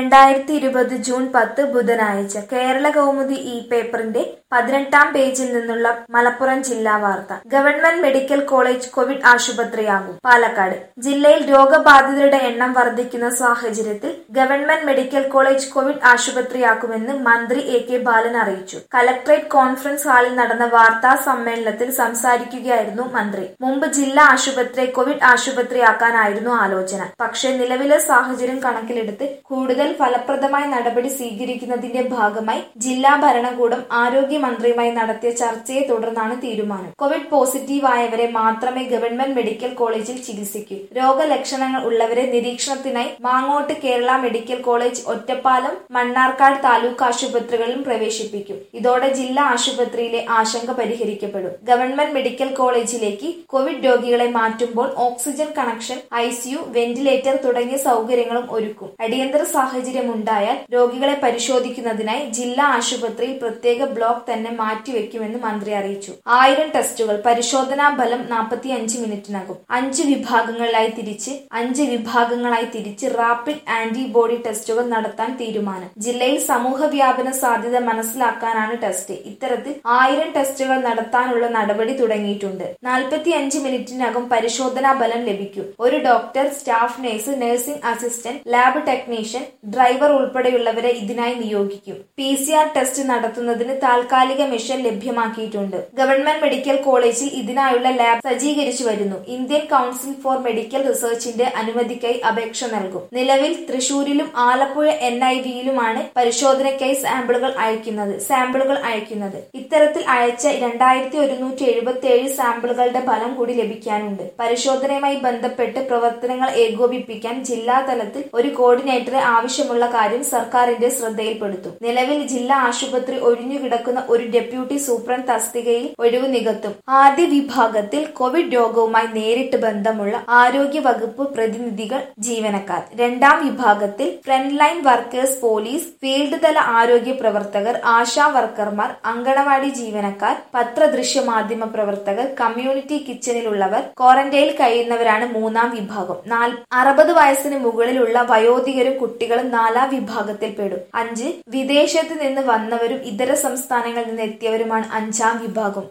രണ്ടായിരത്തി ഇരുപത് ജൂൺ പത്ത് ബുധനാഴ്ച കേരള കൗമുദി ഈ പേപ്പറിന്റെ പതിനെട്ടാം പേജിൽ നിന്നുള്ള മലപ്പുറം ജില്ലാ വാർത്ത ഗവൺമെന്റ് മെഡിക്കൽ കോളേജ് കോവിഡ് ആശുപത്രിയാകും പാലക്കാട് ജില്ലയിൽ രോഗബാധിതരുടെ എണ്ണം വർദ്ധിക്കുന്ന സാഹചര്യത്തിൽ ഗവൺമെന്റ് മെഡിക്കൽ കോളേജ് കോവിഡ് ആശുപത്രിയാക്കുമെന്ന് മന്ത്രി എ കെ ബാലൻ അറിയിച്ചു കലക്ട്രേറ്റ് കോൺഫറൻസ് ഹാളിൽ നടന്ന വാർത്താ സമ്മേളനത്തിൽ സംസാരിക്കുകയായിരുന്നു മന്ത്രി മുമ്പ് ജില്ലാ ആശുപത്രിയെ കോവിഡ് ആശുപത്രിയാക്കാനായിരുന്നു ആലോചന പക്ഷേ നിലവിലെ സാഹചര്യം കണക്കിലെടുത്ത് കൂടുതൽ ഫലപ്രദമായ നടപടി സ്വീകരിക്കുന്നതിന്റെ ഭാഗമായി ജില്ലാ ഭരണകൂടം ആരോഗ്യമന്ത്രിയുമായി നടത്തിയ ചർച്ചയെ തുടർന്നാണ് തീരുമാനം കോവിഡ് പോസിറ്റീവ് ആയവരെ മാത്രമേ ഗവൺമെന്റ് മെഡിക്കൽ കോളേജിൽ ചികിത്സിക്കൂ രോഗലക്ഷണങ്ങൾ ഉള്ളവരെ നിരീക്ഷണത്തിനായി മാങ്ങോട്ട് കേരള മെഡിക്കൽ കോളേജ് ഒറ്റപ്പാലം മണ്ണാർക്കാട് താലൂക്ക് ആശുപത്രികളിലും പ്രവേശിപ്പിക്കും ഇതോടെ ജില്ലാ ആശുപത്രിയിലെ ആശങ്ക പരിഹരിക്കപ്പെടും ഗവൺമെന്റ് മെഡിക്കൽ കോളേജിലേക്ക് കോവിഡ് രോഗികളെ മാറ്റുമ്പോൾ ഓക്സിജൻ കണക്ഷൻ ഐസിയു വെന്റിലേറ്റർ തുടങ്ങിയ സൗകര്യങ്ങളും ഒരുക്കും അടിയന്തര സാഹചര്യം ഉണ്ടായാൽ രോഗികളെ പരിശോധിക്കുന്നതിനായി ജില്ലാ ആശുപത്രിയിൽ പ്രത്യേക ബ്ലോക്ക് തന്നെ മാറ്റിവെക്കുമെന്ന് മന്ത്രി അറിയിച്ചു ആയിരം ടെസ്റ്റുകൾ പരിശോധനാ ഫലം നാൽപ്പത്തി അഞ്ച് മിനിറ്റിനകം അഞ്ച് വിഭാഗങ്ങളിലായി തിരിച്ച് അഞ്ച് വിഭാഗങ്ങളായി തിരിച്ച് റാപ്പിഡ് ആന്റിബോഡി ടെസ്റ്റുകൾ നടത്താൻ തീരുമാനം ജില്ലയിൽ സമൂഹ വ്യാപന സാധ്യത മനസ്സിലാക്കാനാണ് ടെസ്റ്റ് ഇത്തരത്തിൽ ആയിരം ടെസ്റ്റുകൾ നടത്താനുള്ള നടപടി തുടങ്ങിയിട്ടുണ്ട് നാൽപ്പത്തി അഞ്ച് മിനിറ്റിനകം പരിശോധനാ ഫലം ലഭിക്കും ഒരു doctor staff nurse nursing assistant lab technician driver ഉൾപ്പെടെയുള്ളവരെ ഇതിനായി നിയോഗിക്കും പി സി ആർ ടെസ്റ്റ് നടത്തുന്നതിന് താൽക്കാലിക മെഷീൻ ലഭ്യമാക്കിയിട്ടുണ്ട് ഗവൺമെന്റ് മെഡിക്കൽ കോളേജിൽ ഇതിനായുള്ള ലാബ് സജ്ജീകരിച്ചു വരുന്നു ഇന്ത്യൻ കൌൺസിൽ ഫോർ മെഡിക്കൽ റിസർച്ചിന്റെ അനുമതിക്കായി അപേക്ഷ നൽകും നിലവിൽ തൃശൂരിലും ആലപ്പുഴ എൻ ഐ വിയിലുമാണ് പരിശോധനയ്ക്കായി സാമ്പിളുകൾ അയക്കുന്നത് സാമ്പിളുകൾ അയക്കുന്നത് ഇത്തരത്തിൽ അയച്ച രണ്ടായിരത്തി ഒരുന്നൂറ്റി എഴുപത്തി ഏഴ് സാമ്പിളുകളുടെ ഫലം കൂടി ലഭിക്കാനുണ്ട് പരിശോധനയുമായി ബന്ധപ്പെട്ട് പ്രവർത്തനങ്ങൾ ഏകോപിപ്പിക്കാൻ ജില്ലാ തലത്തിൽ ഒരു കോർഡിനേറ്ററെ ആവശ്യമുള്ള കാര്യം സർക്കാരിന്റെ ശ്രദ്ധയിൽപ്പെടുത്തും നിലവിൽ ജില്ലാ ആശുപത്രി ഒഴിഞ്ഞുകിടക്കുന്ന ഒരു ഡെപ്യൂട്ടി സൂപ്രണ്ട് തസ്തികയിൽ ഒഴിവ് നികത്തും ആദ്യ വിഭാഗത്തിൽ കോവിഡ് രോഗവുമായി നേരിട്ട് ബന്ധമുള്ള ആരോഗ്യ വകുപ്പ് പ്രതിനിധികൾ ജീവനക്കാർ രണ്ടാം വിഭാഗത്തിൽ front line workers police field തല ആരോഗ്യ പ്രവർത്തകർ ആശാ വർക്കർമാർ അങ്കണവാടി ജീവനക്കാർ പത്രദൃശ്യ മാധ്യമ പ്രവർത്തകർ കമ്മ്യൂണിറ്റി കിച്ചണിലുള്ളവർ ക്വാറന്റൈനിൽ കഴിയുന്നവരാണ് മൂന്നാം വിഭാഗം നാൽ അറുപത് വയസ്സിന് മുകളിലുള്ള വയോധികരും കുട്ടികളും നാലാം വിഭാഗത്തിൽ പെടും അഞ്ച് വിദേശത്ത് നിന്ന് വന്നവരും ഇതര സംസ്ഥാനങ്ങളിൽ നിന്ന് എത്തിയവരുമാണ് അഞ്ചാം വിഭാഗം